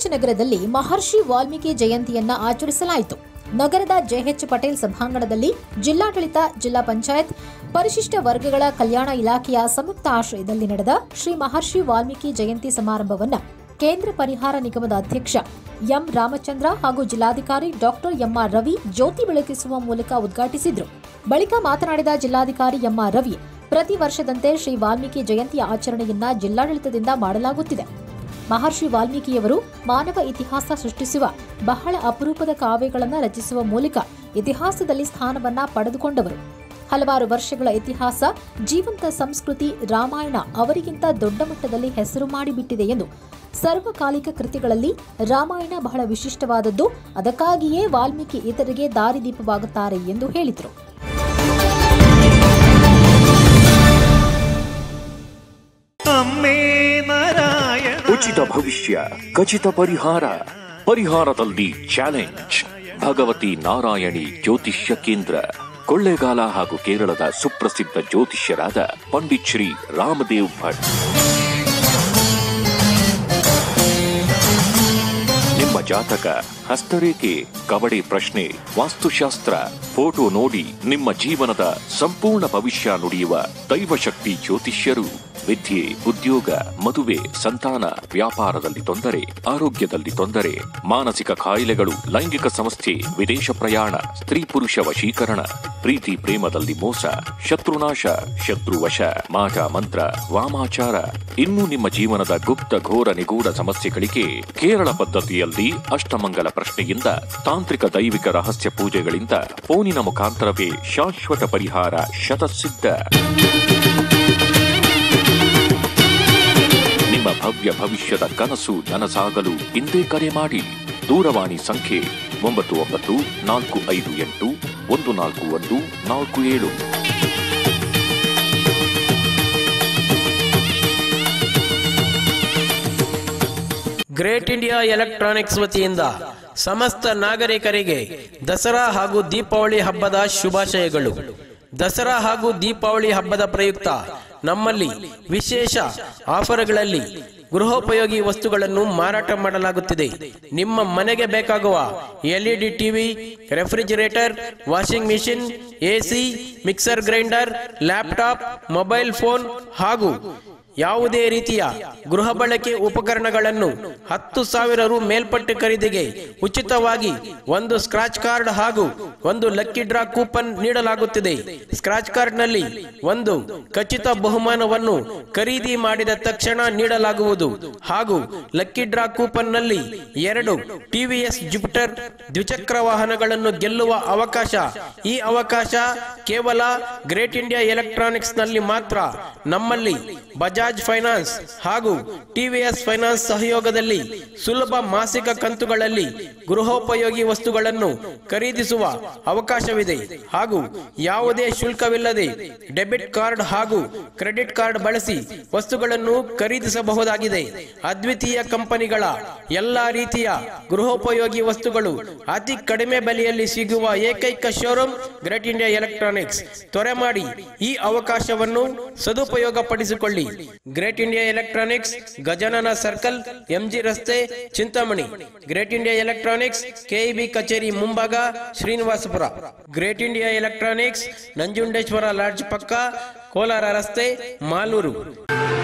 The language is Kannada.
ಚಾಮರಾಜನಗರದಲ್ಲಿ ಮಹರ್ಷಿ ವಾಲ್ಮೀಕಿ ಜಯಂತಿಯನ್ನ ಆಚರಿಸಲಾಯಿತು ನಗರದ ಜೆಎಚ್ ಪಟೇಲ್ ಸಭಾಂಗಣದಲ್ಲಿ ಜಿಲ್ಲಾಡಳಿತ ಜಿಲ್ಲಾ ಪಂಚಾಯತ್ ಪರಿಶಿಷ್ಟ ವರ್ಗಗಳ ಕಲ್ಯಾಣ ಇಲಾಖೆಯ ಸಂಯುಕ್ತ ಆಶ್ರಯದಲ್ಲಿ ನಡೆದ ಶ್ರೀ ಮಹರ್ಷಿ ವಾಲ್ಮೀಕಿ ಜಯಂತಿ ಸಮಾರಂಭವನ್ನ ಕೇಂದ್ರ ಪರಿಹಾರ ನಿಗಮದ ಅಧ್ಯಕ್ಷ ಎಂ ರಾಮಚಂದ್ರ ಹಾಗೂ ಜಿಲ್ಲಾಧಿಕಾರಿ ಡಾಕ್ಟರ್ ಎಂಆರ್ ರವಿ ಜ್ಯೋತಿ ಬೆಳಗಿಸುವ ಮೂಲಕ ಉದ್ಘಾಟಿಸಿದ್ರು ಬಳಿಕ ಮಾತನಾಡಿದ ಜಿಲ್ಲಾಧಿಕಾರಿ ಎಂಆರ್ ರವಿ ಪ್ರತಿ ವರ್ಷದಂತೆ ಶ್ರೀ ವಾಲ್ಮೀಕಿ ಜಯಂತಿ ಆಚರಣೆಯನ್ನ ಜಿಲ್ಲಾಡಳಿತದಿಂದ ಮಾಡಲಾಗುತ್ತಿದೆ ಮಹರ್ಷಿ ವಾಲ್ಮೀಕಿಯವರು ಮಾನವ ಇತಿಹಾಸ ಸೃಷ್ಟಿಸುವ ಬಹಳ ಅಪರೂಪದ ಕಾವ್ಯಗಳನ್ನು ರಚಿಸುವ ಮೂಲಕ ಇತಿಹಾಸದಲ್ಲಿ ಸ್ಥಾನವನ್ನ ಪಡೆದುಕೊಂಡವರು ಹಲವಾರು ವರ್ಷಗಳ ಇತಿಹಾಸ ಜೀವಂತ ಸಂಸ್ಕೃತಿ ರಾಮಾಯಣ ಅವರಿಗಿಂತ ದೊಡ್ಡ ಮಟ್ಟದಲ್ಲಿ ಹೆಸರು ಮಾಡಿಬಿಟ್ಟಿದೆ ಎಂದು ಸರ್ವಕಾಲಿಕ ಕೃತಿಗಳಲ್ಲಿ ರಾಮಾಯಣ ಬಹಳ ವಿಶಿಷ್ಟವಾದದ್ದು ಅದಕ್ಕಾಗಿಯೇ ವಾಲ್ಮೀಕಿ ಇತರಿಗೆ ದಾರಿದೀಪವಾಗುತ್ತಾರೆ ಎಂದು ಹೇಳಿದರು ಅಮ್ಮೇ ನಾರಾಯಣ ಉಚಿತ ಭವಿಷ್ಯ ಖಚಿತ ಪರಿಹಾರ ಪರಿಹಾರದಲ್ಲಿ ಚಾಲೆಂಜ್ ಭಗವತಿ ನಾರಾಯಣಿ ಜ್ಯೋತಿಷ್ಯ ಕೇಂದ್ರ ಕೊಳ್ಳೇಗಾಲ ಹಾಗೂ ಕೇರಳದ ಸುಪ್ರಸಿದ್ಧ ಜ್ಯೋತಿಷ್ಯರಾದ ಪಂಡಿತ್ ಶ್ರೀ ರಾಮದೇವ್ ಭಟ್ ನಿಮ್ಮ ಜಾತಕ ಹಸ್ತರೇಖೆ ಕಬಡಿ ಪ್ರಶ್ನೆ ವಾಸ್ತುಶಾಸ್ತ್ರ ಫೋಟೋ ನೋಡಿ ನಿಮ್ಮ ಜೀವನದ ಸಂಪೂರ್ಣ ಭವಿಷ್ಯ ನುಡಿಯುವ ದೈವಶಕ್ತಿ ಜ್ಯೋತಿಷ್ಯರು ವಿದ್ಯೆ ಉದ್ಯೋಗ ಮದುವೆ ಸಂತಾನ ವ್ಯಾಪಾರದಲ್ಲಿ ತೊಂದರೆ ಆರೋಗ್ಯದಲ್ಲಿ ತೊಂದರೆ ಮಾನಸಿಕ ಕಾಯಿಲೆಗಳು ಲೈಂಗಿಕ ಸಮಸ್ಯೆ ವಿದೇಶ ಪ್ರಯಾಣ ಸ್ತ್ರೀ ಪುರುಷ ವಶೀಕರಣ ಪ್ರೀತಿ ಪ್ರೇಮದಲ್ಲಿ ಮೋಸ ಶತ್ರುನಾಶ ಶತ್ರುವಶ ಮಾಟ ಮಂತ್ರ ವಾಮಾಚಾರ ಇನ್ನು ನಿಮ್ಮ ಜೀವನದ ಗುಪ್ತ ಘೋರ ನಿಗೂಢ ಸಮಸ್ಯೆಗಳಿಗೆ ಕೇರಳ ಪದ್ಧತಿಯಲ್ಲಿ ಅಷ್ಟಮಂಗಲ ಪ್ರಶ್ನೆಯಿಂದ ತಾಂತ್ರಿಕ ದೈವಿಕ ರಹಸ್ಯ ಪೂಜೆಗಳಿಂದ ಫೋನಿನ ಮುಖಾಂತರವೇ ಶಾಶ್ವತ ಪರಿಹಾರ ಶತಸಿದ್ಧ ನಿಮ್ಮ ಭವ್ಯ ಭವಿಷ್ಯದ ಕನಸು ನನಸಾಗಲು ಇಂದೇ ಕರೆ ಮಾಡಿ ದೂರವಾಣಿ ಸಂಖ್ಯೆ ಒಂಬತ್ತು ಒಂಬತ್ತು ನಾಲ್ಕು ಐದು ಎಂಟು ಒಂದು ನಾಲ್ಕು ಒಂದು ನಾಲ್ಕು ಏಳು ಗ್ರೇಟ್ ಇಂಡಿಯಾ ಎಲೆಕ್ಟ್ರಾನಿಕ್ಸ್ ವತಿಯಿಂದ ಸಮಸ್ತ ನಾಗರಿಕರಿಗೆ ದಸರಾ ಹಾಗೂ ದೀಪಾವಳಿ ಹಬ್ಬದ ಶುಭಾಶಯಗಳು ದಸರಾ ಹಾಗೂ ದೀಪಾವಳಿ ಹಬ್ಬದ ಪ್ರಯುಕ್ತ ನಮ್ಮಲ್ಲಿ ವಿಶೇಷ ಆಫರ್ಗಳಲ್ಲಿ ಗೃಹೋಪಯೋಗಿ ವಸ್ತುಗಳನ್ನು ಮಾರಾಟ ಮಾಡಲಾಗುತ್ತಿದೆ ನಿಮ್ಮ ಮನೆಗೆ ಬೇಕಾಗುವ LED TV refrigerator washing machine AC mixer grinder laptop mobile phone ಹಾಗೂ ಯಾವುದೇ ರೀತಿಯ ಗೃಹ ಬಳಕೆ ಉಪಕರಣಗಳನ್ನು ಹತ್ತು ಸಾವಿರ ರು ಮೇಲ್ಪಟ್ಟ ಖರೀದಿಗೆ ಉಚಿತವಾಗಿ ಒಂದು ಸ್ಕ್ರಾಚ್ ಕಾರ್ಡ್ ಹಾಗೂ ಒಂದು ಲಕ್ಕಿ ಡ್ರಾ ಕೂಪನ್ ನೀಡಲಾಗುತ್ತಿದೆ ಸ್ಕ್ರಾಚ್ ಕಾರ್ಡ್ನಲ್ಲಿ ಒಂದು ಖಚಿತ ಬಹುಮಾನವನ್ನು ಖರೀದಿ ಮಾಡಿದ ತಕ್ಷಣ ನೀಡಲಾಗುವುದು ಹಾಗೂ ಲಕ್ಕಿ ಡ್ರಾ ಕೂಪನ್ನಲ್ಲಿ ಎರಡು ಟಿವಿಎಸ್ ಜುಪಿಟರ್ ದ್ವಿಚಕ್ರ ವಾಹನಗಳನ್ನು ಗೆಲ್ಲುವ ಅವಕಾಶ ಈ ಅವಕಾಶ ಕೇವಲ ಗ್ರೇಟ್ ಇಂಡಿಯಾ ಎಲೆಕ್ಟ್ರಾನಿಕ್ಸ್ ನಲ್ಲಿ ಮಾತ್ರ ನಮ್ಮಲ್ಲಿ ಬಜಾಜ್ ಫೈನಾನ್ಸ್ ಹಾಗೂ ಟಿವಿಎಸ್ ಫೈನಾನ್ಸ್ ಸಹಯೋಗದಲ್ಲಿ ಸುಲಭ ಮಾಸಿಕ ಕಂತುಗಳಲ್ಲಿ ಗೃಹೋಪಯೋಗಿ ವಸ್ತುಗಳನ್ನು ಖರೀದಿಸುವ ಅವಕಾಶವಿದೆ ಹಾಗೂ ಯಾವುದೇ ಶುಲ್ಕವಿಲ್ಲದೆ ಡೆಬಿಟ್ ಕಾರ್ಡ್ ಹಾಗೂ ಕ್ರೆಡಿಟ್ ಕಾರ್ಡ್ ಬಳಸಿ ವಸ್ತುಗಳನ್ನು ಖರೀದಿಸಬಹುದಾಗಿದೆ ಅದ್ವಿತೀಯ ಕಂಪನಿಗಳ ಎಲ್ಲಾ ರೀತಿಯ ಗೃಹೋಪಯೋಗಿ ವಸ್ತುಗಳು ಅತಿ ಕಡಿಮೆ ಬೆಲೆಯಲ್ಲಿ ಸಿಗುವ ಏಕೈಕ ಶೋರೂಮ್ ಗ್ರೇಟ್ ಇಂಡಿಯಾ ಎಲೆಕ್ಟ್ರಾನಿಕ್ಸ್ ತ್ವರೆ ಮಾಡಿ ಈ ಅವಕಾಶವನ್ನು ಸದುಪಯೋಗ ಪಡಿಸಿಕೊಳ್ಳಿ Great India Electronics Gajanana circle MG ರಸ್ತೆ Chintamani Great India Electronics KEB ಕಚೇರಿ ಮುಂಭಾಗ Srinivaspur Great India Electronics Nanjundeshwara lodge ಪಕ್ಕ ಕೋಲಾರ ರಸ್ತೆ ಮಾಲೂರು